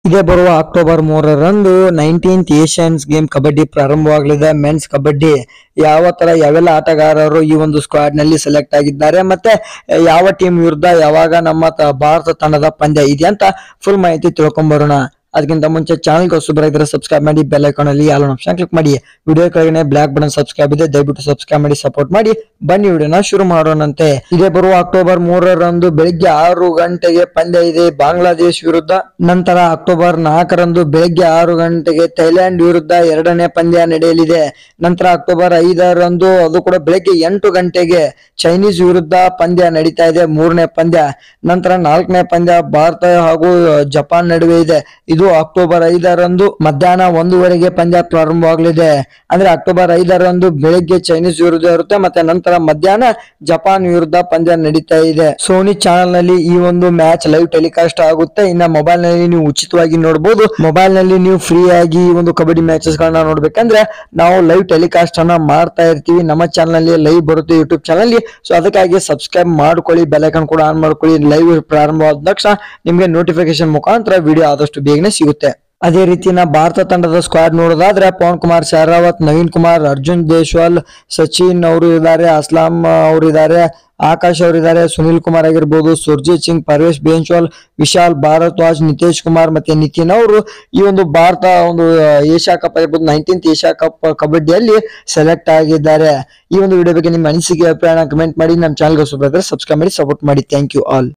ಇದೇ ಬರುವ ಅಕ್ಟೋಬರ್ ಮೂರರಂದು ನೈನ್ಟೀನ್ತ್ ಏಷ್ಯನ್ಸ್ ಗೇಮ್ ಕಬಡ್ಡಿ ಪ್ರಾರಂಭವಾಗಲಿದೆ ಮೆನ್ಸ್ ಕಬಡ್ಡಿ ಯಾವ ತರ ಯಾವೆಲ್ಲ ಆಟಗಾರರು ಈ ಒಂದು ಸ್ಕ್ವಾಡ್ ನಲ್ಲಿ ಸೆಲೆಕ್ಟ್ ಆಗಿದ್ದಾರೆ ಮತ್ತೆ ಯಾವ ಟೀಮ್ ವಿರುದ್ಧ ಯಾವಾಗ ನಮ್ಮ ತ- ಭಾರತ ತಂಡದ ಪಂದ್ಯ ಇದೆ ಅಂತ ಫುಲ್ ಮಾಹಿತಿ ತಿಳ್ಕೊಂಬರೋಣ ಅದಕ್ಕಿಂತ ಮುಂಚೆ ಚಾನಲ್ಗೆ ಹೊಸಬರಾಗಿದ್ರೆ ಸಬ್ಸ್ಕ್ರೈಬ್ ಮಾಡಿ ಬೆಲ್ ಐಕಾನ್ ಅಲ್ಲಿ ಆಲ್ ಆಪ್ಷನ್ ಕ್ಲಿಕ್ ಮಾಡಿ ವಿಡಿಯೋ ಕೆಳಗಡೆ ಬ್ಲಾಕ್ ಬಟನ್ ಸಬ್ಸ್ಕ್ರೈಬ್ ಇದೆ ದಯವಿಟ್ಟು ಸಬ್ಸ್ಕ್ರೈಬ್ ಮಾಡಿ ಸಪೋರ್ಟ್ ಮಾಡಿ ಬನ್ನಿ ವಿಡಿಯೋನ ಶುರು ಮಾಡೋಣಂತೆ ಇದೇ ಬರುವ ಅಕ್ಟೋಬರ್ ಮೂರರಂದು ಬೆಳಿಗ್ಗೆ ಆರು ಗಂಟೆಗೆ ಪಂದ್ಯ ಇದೆ ಬಾಂಗ್ಲಾದೇಶ್ ವಿರುದ್ಧ ನಂತರ ಅಕ್ಟೋಬರ್ ನಾಲ್ಕರಂದು ಬೆಳಿಗ್ಗೆ ಆರು ಗಂಟೆಗೆ ಥೈಲ್ಯಾಂಡ್ ವಿರುದ್ಧ ಎರಡನೇ ಪಂದ್ಯ ನಡೆಯಲಿದೆ ನಂತರ ಅಕ್ಟೋಬರ್ ಐದರಂದು ಅದು ಕೂಡ ಬೆಳಿಗ್ಗೆ ಎಂಟು ಗಂಟೆಗೆ ಚೈನೀಸ್ ವಿರುದ್ಧ ಪಂದ್ಯ ನಡೀತಾ ಇದೆ ಮೂರನೇ ಪಂದ್ಯ ನಂತರ ನಾಲ್ಕನೇ ಪಂದ್ಯ ಭಾರತ ಹಾಗೂ ಜಪಾನ್ ನಡುವೆ ಇದೆ ಇದು ಅಕ್ಟೋಬರ್ ಐದರಂದು ಮಧ್ಯಾಹ್ನ ಒಂದೂವರೆಗೆ ಪಂದ್ಯ ಪ್ರಾರಂಭವಾಗಲಿದೆ ಅಂದ್ರೆ ಅಕ್ಟೋಬರ್ ಐದರಂದು ಬೆಳಿಗ್ಗೆ ಚೈನೀಸ್ ವಿರುದ್ಧ ಇರುತ್ತೆ ಮತ್ತೆ ನಂತರ ಮಧ್ಯಾಹ್ನ ಜಪಾನ್ ವಿರುದ್ಧ ಪಂದ್ಯ ನಡೀತಾ ಇದೆ ಸೋನಿ ಚಾನೆಲ್ ನಲ್ಲಿ ಈ ಒಂದು ಮ್ಯಾಚ್ ಲೈವ್ ಟೆಲಿಕಾಸ್ಟ್ ಆಗುತ್ತೆ ಇನ್ನ ಮೊಬೈಲ್ ನಲ್ಲಿ ನೀವು ಉಚಿತವಾಗಿ ನೋಡಬಹುದು ಮೊಬೈಲ್ ನಲ್ಲಿ ನೀವು ಫ್ರೀ ಆಗಿ ಈ ಒಂದು ಕಬಡ್ಡಿ ಮ್ಯಾಚಸ್ ಗಳನ್ನ ನೋಡ್ಬೇಕಂದ್ರೆ ನಾವು ಲೈವ್ ಟೆಲಿಕಾಸ್ಟ್ ಅನ್ನ ಮಾಡ್ತಾ ಇರ್ತೀವಿ ನಮ್ಮ ಚಾನಲ್ ನಲ್ಲಿ ಲೈವ್ ಬರುತ್ತೆ ಯೂಟ್ಯೂಬ್ ಚಾನಲ್ ಅಲ್ಲಿ ಸೊ ಅದಕ್ಕಾಗಿ ಸಬ್ಸ್ಕ್ರೈಬ್ ಮಾಡ್ಕೊಳ್ಳಿ ಬೆಲೈಕನ್ ಕೂಡ ಆನ್ ಮಾಡ್ಕೊಳ್ಳಿ ಲೈವ್ ಪ್ರಾರಂಭವಾದ ತಕ್ಷಣ ನಿಮ್ಗೆ ನೋಟಿಫಿಕೇಶನ್ ಮುಖಾಂತರ ವಿಡಿಯೋ ಆದಷ್ಟು ಬೇಗನೆ ಸಿಗುತ್ತೆ ಅದೇ ರೀತಿ ನಾ ಭಾರತ ತಂಡದ ಸ್ಕ್ವಾಡ್ ನೋಡೋದಾದ್ರೆ ಪವನ್ ಕುಮಾರ್ ಶರಾವತ್ ನವೀನ್ ಕುಮಾರ್ ಅರ್ಜುನ್ ದೇಶ್ವಾಲ್ ಸಚಿನ್ ಅವರು ಇದ್ದಾರೆ ಅಸ್ಲಾಂ ಅವರು ಇದ್ದಾರೆ ಆಕಾಶ್ ಅವರಿದ್ದಾರೆ ಸುನಿಲ್ ಕುಮಾರ್ ಆಗಿರ್ಬೋದು ಸುರ್ಜಿತ್ ಸಿಂಗ್ ಪರ್ವೇಶ್ ಬೇನ್ಸ್ವಾಲ್ ವಿಶಾಲ್ ಭಾರದ್ವಾಜ್ ನಿತೇಶ್ ಕುಮಾರ್ ಮತ್ತೆ ನಿತಿನ್ ಅವರು ಈ ಒಂದು ಭಾರತ ಒಂದು ಏಷ್ಯಾ ಕಪ್ ಆಗಿರ್ಬೋದು ನೈನ್ಟೀನ್ತ್ ಏಷ್ಯಾ ಕಪ್ ಕಬಡ್ಡಿಯಲ್ಲಿ ಸೆಲೆಕ್ಟ್ ಆಗಿದ್ದಾರೆ ಈ ಒಂದು ವಿಡಿಯೋ ಬಗ್ಗೆ ನಿಮ್ಮ ಅನಿಸಿಕೆ ಅಭಿಪ್ರಾಯ ಕಮೆಂಟ್ ಮಾಡಿ ನಮ್ಮ ಚಾನಲ್ಗೆ ಹೊಸಬರಾದ್ರೆ ಸಬ್ಸ್ಕ್ರೈಬ್ ಮಾಡಿ ಸಪೋರ್ಟ್ ಮಾಡಿ ಥ್ಯಾಂಕ್ ಯು ಆಲ್